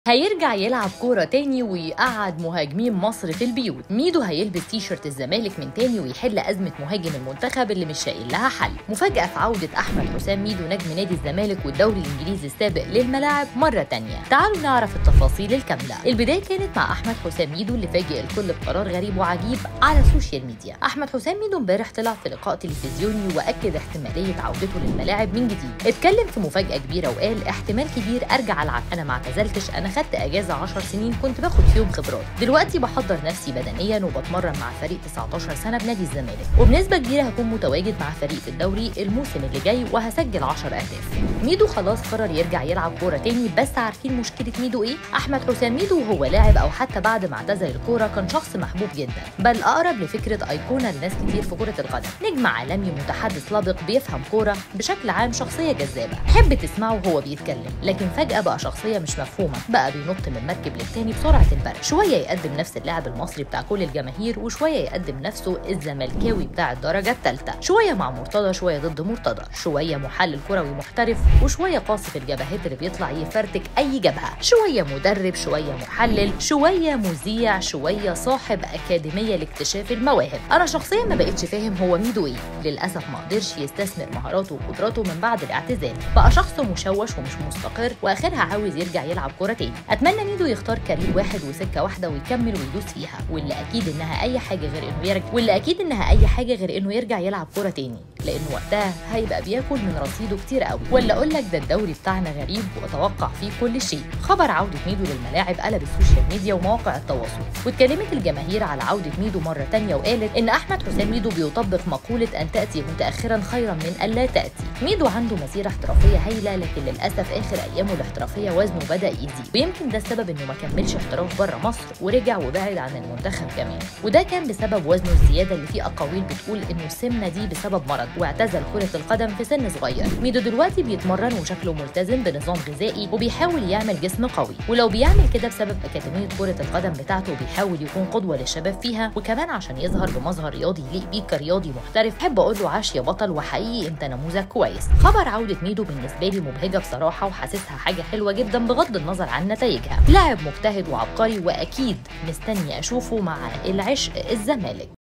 هيرجع يلعب كورة تاني ويقعد مهاجمين مصر في البيوت ميدو هيلبس تيشرت الزمالك من تاني ويحل أزمة مهاجم المنتخب اللي مش لاقي لها حل مفاجأة في عودة أحمد حسام ميدو نجم نادي الزمالك والدوري الإنجليزي السابق للملاعب مرة تانية تعالوا نعرف التفاصيل الكاملة البداية كانت مع أحمد حسام ميدو اللي فاجئ الكل بقرار غريب وعجيب على السوشيال ميديا أحمد حسام ميدو امبارح طلع في لقاء تلفزيوني وأكد احتمالية عودته للملاعب من جديد اتكلم في مفاجأة كبيرة وقال احتمال كبير أرجع ألعب أنا ما اعتزلتش أنا خدت أجازة 10 سنين كنت باخد فيهم خبرات دلوقتي بحضر نفسي بدنيا وبتمرن مع فريق 19 سنه بنادي الزمالك وبنسبه كبيره هكون متواجد مع فريق في الدوري الموسم اللي جاي وهسجل 10 اهداف ميدو خلاص قرر يرجع يلعب كوره تاني بس عارفين مشكله ميدو ايه احمد حسام ميدو وهو لاعب او حتى بعد ما اعتزل الكوره كان شخص محبوب جدا بل اقرب لفكره ايقونه لناس كتير في كره القدم نجم عالمي متحدث لبق بيفهم كوره بشكل عام شخصيه جذابه حب تسمعه وهو بيتكلم لكن فجاه بقى شخصيه مش مفهومه بقى بينط من مركب للتاني بسرعه البرق شويه يقدم نفس اللاعب المصري بتاع كل الجماهير وشويه يقدم نفسه الزملكاوي بتاع الدرجه الثالثه شويه مع مرتضى شويه ضد مرتضى شويه محلل كروي محترف وشويه قاصف الجبهات اللي بيطلع يفرتك اي جبهه شويه مدرب شويه محلل شويه مذيع شويه صاحب اكاديميه لاكتشاف المواهب انا شخصيا ما بقتش فاهم هو ميدو ايه للاسف ما قدرش يستثمر مهاراته وقدراته من بعد الاعتزال بقى شخص مشوش ومش مستقر واخرها عاوز يرجع يلعب كوره تاني اتمنى ميدو يختار كارير واحد وسكه واحده ويكمل ويدوس فيها واللي اكيد انها اي حاجه غير انه يرجع واللي اكيد انها اي حاجه غير انه يرجع يلعب كوره تاني لانه وقتها هيبقى بياكل من رصيده كتير قوي ولا اقول لك ده الدوري بتاعنا غريب واتوقع فيه كل شيء خبر عوده ميدو للملاعب قلب السوشيال ميديا ومواقع التواصل واتكلمت الجماهير على عوده ميدو مره تانية وقالت ان احمد حسام ميدو بيطبق مقوله ان تاتي متاخرا خيرا من ان لا تاتي ميدو عنده مسيره احترافيه هايله لكن للاسف اخر ايامه الاحترافيه وزنه بدا يزيد ويمكن ده السبب انه ما كملش احتراف بره مصر ورجع وبعد عن المنتخب كمان وده كان بسبب وزنه الزياده اللي فيه اقاويل بتقول انه السمنه دي بسبب مرض واعتزل كره القدم في سن صغير ميدو دلوقتي بيتمرن وشكله ملتزم بنظام غذائي وبيحاول يعمل جسم قوي ولو بيعمل كده بسبب اكاديميه كره القدم بتاعته بيحاول يكون قدوه للشباب فيها وكمان عشان يظهر بمظهر رياضي يليق بيه كرياضي محترف احب اقول له عاش يا بطل وحقيقي انت نموذج كويس خبر عوده ميدو بالنسبه لي مبهجه بصراحه وحاسسها حاجه حلوه جدا بغض النظر عن نتائجها لاعب مجتهد وعبقري واكيد مستني اشوفه مع العشق الزمالك